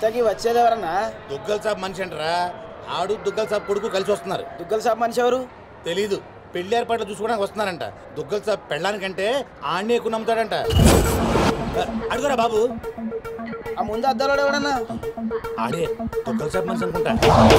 ఇంతకీ వచ్చేది ఎవరన్నా దుగ్గల్ సాబ్ మనిషి అంటారా ఆడు దుగ్గల్ సాబ్ కొడుకు కలిసి వస్తున్నారు దుగ్గల సాబ్ మనిషి ఎవరు తెలీదు పెళ్లి ఏర్పాట్లు చూసుకోవడానికి వస్తున్నారంట దుగ్గల్ సాబ్ పెళ్ళానికంటే ఆడిని ఎక్కువ నమ్ముతాడంట అడుగురా బాబు ఆ ముందు అద్దాలో ఎవడన్నా ఆడే దుగ్గల్ సాబ్ మనిషి అనుకుంటా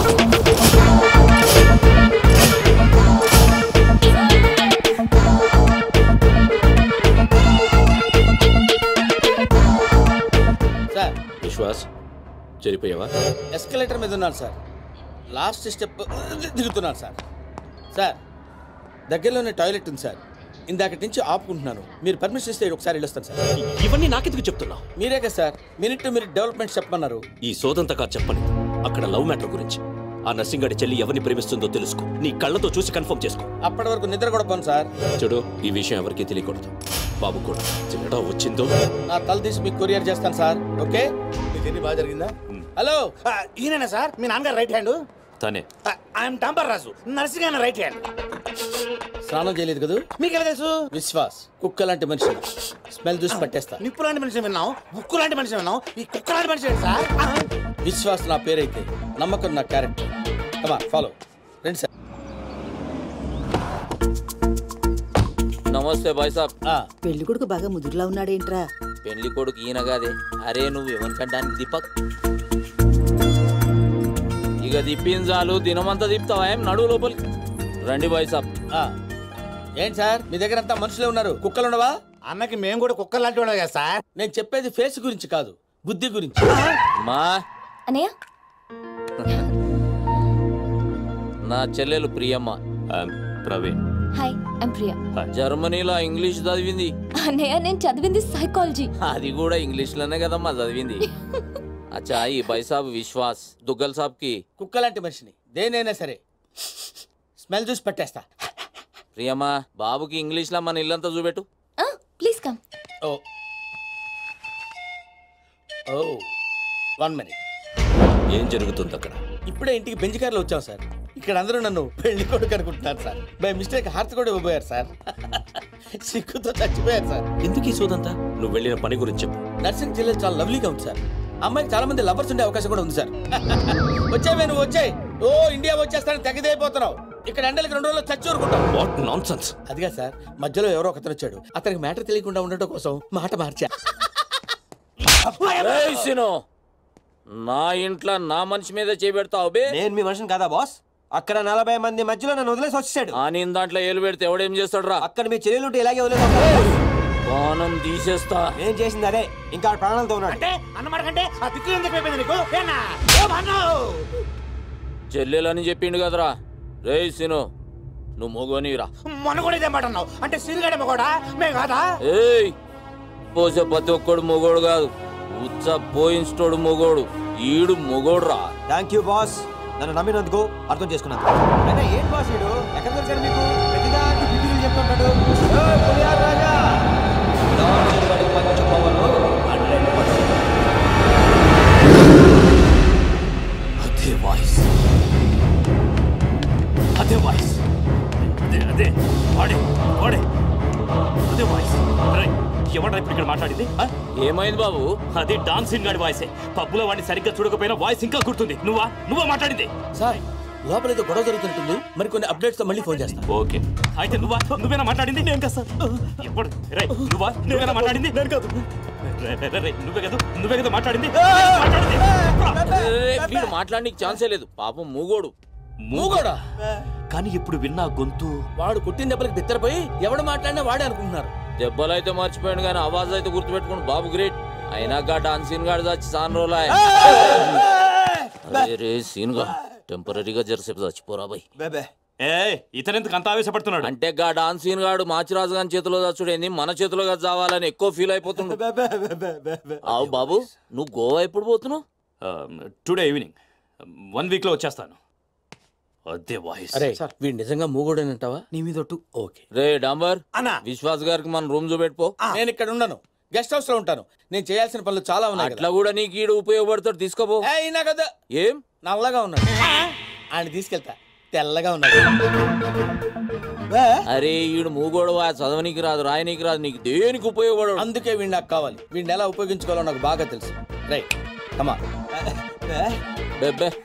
సార్ విశ్వాస్ చెరిపోయావా ఎస్కలేటర్ మీద ఉన్నాను సార్ లాస్ట్ స్టెప్ దిగుతున్నాను సార్ సార్ దగ్గరలోనే టాయిలెట్ ఉంది సార్ ఇందాకటి నుంచి ఆపుకుంటున్నాను మీరు పర్మిషన్ ఇస్తే ఒకసారి వెళ్ళొస్తాను సార్ ఇవన్నీ నాకెందుకు చెప్తున్నావు మీరే కదా sir minute to minute development చెప్పమన్నారు ఈ సోదంతా కాదు చెప్పని అక్కడ లవ్ మ్యాటర్ గురించి ఆ నర్సింగాడి చెల్లి ఎవరిని ప్రేమిస్తుందో తెలుసుకో నీ కళ్ళతో చూసి కన్ఫర్మ్ చేసుకో అప్పటి వరకు నిద్ర కూడా పోను సార్ చూడు ఈ విషయం ఎవరికీ తెలియకూడదు బాబు కూడా తేడా వచ్చిందో నా తల తీసి మీకు కొరియర్ చేస్తాను సార్ ఓకే మీ జర్నీ బాగా జరిగిందా హలో ఆ, ఈయనేనా సార్ మీ నాన్నగారు రైట్ హ్యాండ్ తనే ఐఎమ్ టాంబర్ రాజు నర్సింగ్ ఆయన రైట్ హ్యాండ్ స్నానం చేయలేదు కదా మీకు ఎలా తెలుసు విశ్వాస్ కుక్క లాంటి మనిషి స్మెల్ చూసి పట్టేస్తా నిప్పు లాంటి మనిషి విన్నాం ఉక్కు లాంటి మనిషి విన్నాం ఈ కుక్క లాంటి మనిషి ఏంటి సార్ ఆ, విశ్వాస్ నా పేరైతే నమ్మకం నా క్యారెక్టర్ కమా ఫాలో రండి సార్ నమస్తే బాయ్ సాబ్ ఆ, పెళ్లి కొడుకు బాగా ముదురులా ఉన్నాడేంట్రా పెళ్లి కొడుకు ఈయన కాదే అరే నువ్వు ఎవరికంటానికి దీపక్ ఇక తిప్పిన చాలు దినమంతా తిప్పుతావా ఏం నడువు లోపలికి రండి బాయ్ సాబ్ ఆ. ఏంటి సార్ మీ దగ్గర అంతా మనుషులే ఉన్నారు కుక్కలు ఉండవా అన్నకి మేము కూడా కుక్క లాంటి వాళ్ళం కదా సార్ నేను చెప్పేది ఫేస్ గురించి కాదు బుద్ధి గురించి మా అన్నయ్య నా చెల్లెలు ప్రియమ్మ I'm Praveen hi I'm Priya జర్మనీలో ఇంగ్లీష్ చదివింది అన్నయ్య నేను చదివింది సైకాలజీ అది కూడా ఇంగ్లీష్ లోనే కదమ్మా చదివింది అచ్చా ఈ బాయ్ సాబ్ విశ్వాస్ దుగ్గల్ సాబ్ కి కుక్క లాంటి మనిషిని దేనైనా సరే స్మెల్ చూసి పట్టేస్తా ప్రియమ్మా బాబుకి ఇంగ్లీష్ లో మన ఇల్లంతా చూపెట్టు ప్లీజ్ కమ్ ఓ ఓ వన్ మినిట్ ఏం జరుగుతుంది అక్కడ ఇప్పుడే ఇంటికి బెంచ్ కార్లో వచ్చాం సార్ ఇక్కడ అందరూ నన్ను పెళ్లి కొడుకు అనుకుంటున్నారు సార్ బై మిస్టేక్ హార్ట్ కూడా ఇవ్వబోయారు సార్ సిక్కుతో చచ్చిపోయారు సార్ ఎందుకు ఈ సోదంతా నువ్వు వెళ్ళిన పని గురించి చెప్పు నర్సింగ్ జిల్లా చాలా లవ్లీగా ఉంది సార్ అమ్మాయికి చాలా మంది లవర్స్ ఉండే అవకాశం కూడా ఉంది సార్ వచ్చావే నువ్వు వచ్చాయి ఓ ఇండియా వచ్చేస్తానని తెగదైపోతున్నావు ఇక్కడ ఎండలకి రెండు రోజులు చచ్చి ఊరుకుంటావు వాట్ నాన్ సెన్స్ అదిగా సార్ మధ్యలో ఎవరో ఒకతను వచ్చాడు అతనికి మ్యాటర్ తెలియకుండా ఉండటం కోసం మాట మార్చా ఏయ్ సినో, నా ఇంట్లో నా మనిషి మీద చేపెడతావు బే నేను మీ మనిషిని కదా బాస్ అక్కడ నలభై మంది మధ్యలో నన్ను వదిలేసి వచ్చాడు ఆ నేను దాంట్లో ఏలు పెడితే ఎవడేం చేస్తాడు రా అక్కడ మీ చెల్లెలు ఉంటే ఇలాగే వదిలేసి బాణం తీసేస్తా నేను చేసింది అదే ఇంకా ఆడ ప్రాణాలతో ఉన్నాడు అంటే అన్నమాట కంటే ఆ దిక్కు ఎందుకు అయిపోయింది నీకు ఏనా? ఓ భాను! చెల్లెలని చెప్పిండు కదరా రేయ్ సిను నువ్వు మొగోనిరా మొన్న కూడా ఇదే మాట అన్నావు అంటే సిరిగడేమో కూడా మేము కాదా ఏయ్ పోసే ప్రతి ఒక్కడు మొగోడు కాదు ఉచ్చ పోయించోడు మొగోడు ఈడు మొగోడు రా థ్యాంక్ యూ బాస్ నన్ను నమ్మినందుకు అర్థం చేసుకున్నాను అయినా ఏం బాస్ వీడు ఎక్కడ దొరికాడు మీకు ప్రతిదానికి బిడ్డలు చెప్తుంటాడు ఓ, పులిహార రాజా అదే వాయిస్ అదే వాయిస్ అదే అదే వాడే వాడే అదే వాయిస్ ఎవడ్రా ఇప్పుడు ఇక్కడ మాట్లాడింది ఆ? ఏమైంది బాబు అది డాన్సింగ్ గాడి వాయిసే పబ్బులో వాడిని సరిగ్గా చూడకపోయినా వాయిస్ ఇంకా గుర్తుంది నువ్వా నువ్వా మాట్లాడింది సార్ లోపల ఏదో గొడవ జరుగుతుంటుంది మరి కొన్ని అప్డేట్స్ తో మళ్ళీ ఫోన్ చేస్తా ఓకే అయితే నువ్వా నువ్వేనా మాట్లాడింది నేను కదా సార్ ఎప్పుడు రే నువ్వా నువ్వేనా మాట్లాడింది నేను కాదు రే, రే, రే, రే, నువ్వే కదా నువ్వే కదా మాట్లాడింది మాట్లాడింది ఏయ్, వీడు మాట్లాడడానికి ఛాన్సే లేదు పాపం మూగోడు మూగోడా కానీ ఇప్పుడు విన్నా గొంతు వాడు కుట్టిన దెబ్బలకి బిత్తరపోయి ఎవడు మాట్లాడినా వాడే అనుకుంటున్నారు దెబ్బలైతే మర్చిపోయాడు కానీ ఆవాజ్ అయితే గుర్తుపెట్టుకోండి బాబు గ్రేట్ అయినాక డాన్సింగ్ గాడు చచ్చి సాన్ రోజులా రే సీన్ గా టెంపరీగా జరసేపు చచ్చిపోరా బై బేబే ఏ ఇతనెందుకు అంత ఆవేశపడుతున్నాడు అంటే గా డాన్సీన్ గాడు మాచిరాజు గారి చేతిలో చచ్చుడేంది మన చేతిలో కదా చావాలని ఎక్కువ ఫీల్ అయిపోతుండు బేబే బేబే బేబే అవు బాబు నువ్వు గోవా ఎప్పుడు పోతున్నావు టుడే ఈవినింగ్ వన్ వీక్ లో వచ్చేస్తాను అదే వాయిస్ అరే వీడు నిజంగా మూగోడేనంటావా నీ మీద ఒట్టు ఓకే రే డాంబర్ అన్నా విశ్వాస్ గారికి మన రూమ్ చూపెట్టుకో నేను ఇక్కడ ఉండను గెస్ట్ హౌస్ లో ఉంటాను నేను చేయాల్సిన పనులు చాలా ఉన్నాయి అట్లా కూడా నీకు ఈడు ఉపయోగపడతాడు తీసుకోపో కదా. ఏయ్, నా కదా ఏం నల్లగా ఉన్నాడు ఆయన తీసుకెళ్తా తెల్లగా ఉన్నాడు అరే ఈడు మూగోడవా చదవనీకి రాదు రాయనీకి రాదు నీకు దేనికి ఉపయోగపడడు అందుకే వీడు నాకు కావాలి వీడిని ఎలా ఉపయోగించుకోవాలో నాకు బాగా తెలుసు రైట్ కమా బెబ్బే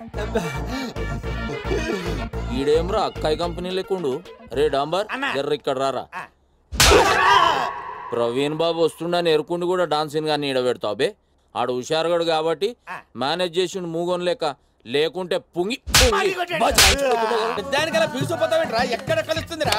ఈడేమ్రా అక్కాయి కంపెనీ లేకుండు రే డాంబర్ అన్నా. జర్ర ఇక్కడ రారా ఆ. ప్రవీణ్ బాబు వస్తుండని ఎరుకుండి కూడా డాన్సింగ్ గాని ఈడ పెడతావు బే ఆడు హుషారుగాడు కాబట్టి ఆ. మేనేజ్ చేసిండు మూగోన్ లేక లేకుంటే పుంగి పుంగి మళ్ళీ కొట్టాడు. బజాయించిపోతుండే కదా. దానికలా పిలిచిపోతావేంట్రా ఎక్కడ కలుస్తుందిరా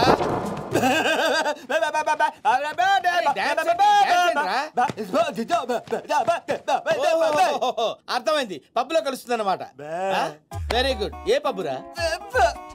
ఓహోహోహో, అర్థమైంది పబ్బులో కలుస్తుంది అనమాట వెరీ గుడ్ ఏ పబ్బురా